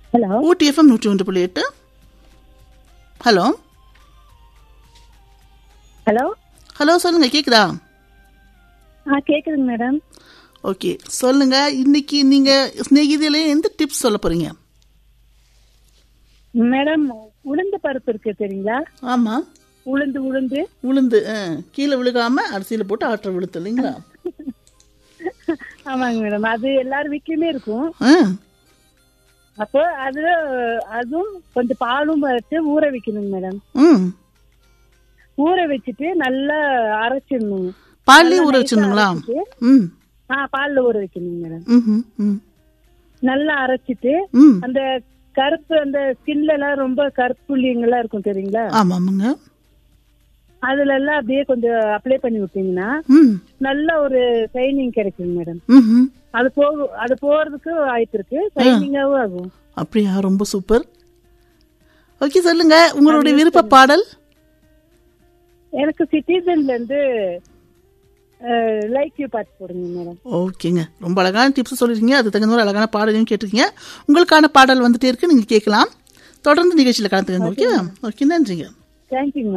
hello ஊட்டி FM நூற்றி ஒன்று புள்ளி எட்டு ஹலோ ஹலோ ஹலோ சொல்லுங்க கேக்குதா ஆ கேக்குதுங்க மேடம் ஓகே சொல்லுங்க இன்னைக்கு நீங்க ஸ்நேகிதியில எந்த டிப்ஸ் சொல்ல போறீங்க மேடம் உளுந்து பருப்பு இருக்கு தெரியுங்களா ஆமா உளுந்து உளுந்து உளுந்து ஆ, கீழே விழுகாம அரிசியில போட்டு ஆற்ற விழுத்து இல்லைங்களா ஆமாங்க மேடம் அது எல்லார் வீட்லயுமே இருக்கும் ஆ, அப்போ அதுல அதுவும் கொஞ்சம் பாலும் வச்சு ஊற வைக்கணுங்க மேடம் ம் ஊற வச்சுட்டு நல்லா அரைச்சிடணும் பால்லயே ஊற வச்சிருந்துங்களா ம் ஆ பால்ல ஊற வைக்கணுங்க மேடம் ம் ம் நல்லா அரைச்சிட்டு ம் அந்த கருப்பு அந்த ஸ்கின்ல எல்லாம் ரொம்ப கருப்புள்ளிங்கெல்லாம் இருக்கும் தெரியுங்களா ஆமாமுங்க அதுல எல்லாம் அப்படியே கொஞ்சம் அப்ளை பண்ணி விட்டீங்கன்னா ம் நல்ல ஒரு ஷைனிங் கிடைக்குங்க மேடம் ம் ம் அது போகும் அது போறதுக்கு வாய்ப்பு இருக்கு ஷைனிங்காவும் ஆகும் அப்படியா ரொம்ப சூப்பர் ஓகே சொல்லுங்க உங்களுடைய விருப்ப பாடல் எனக்கு சிட்டிசன்ல இருந்து லைக் யூ பாட்டு போடுங்க மேடம் ஓகேங்க ரொம்ப அழகான டிப்ஸ் சொல்லிருக்கீங்க அது தகுந்த மாதிரி அழகான பாடலையும் கேட்டிருக்கீங்க உங்களுக்கான பாடல் வந்துட்டே இருக்கு நீங்க கேட்கலாம் தொடர்ந்து நிகழ்ச்சியில் கலந்துக்கங்க ஓகேவா ஓகே நன்றிங்க தேங்க்யூங்க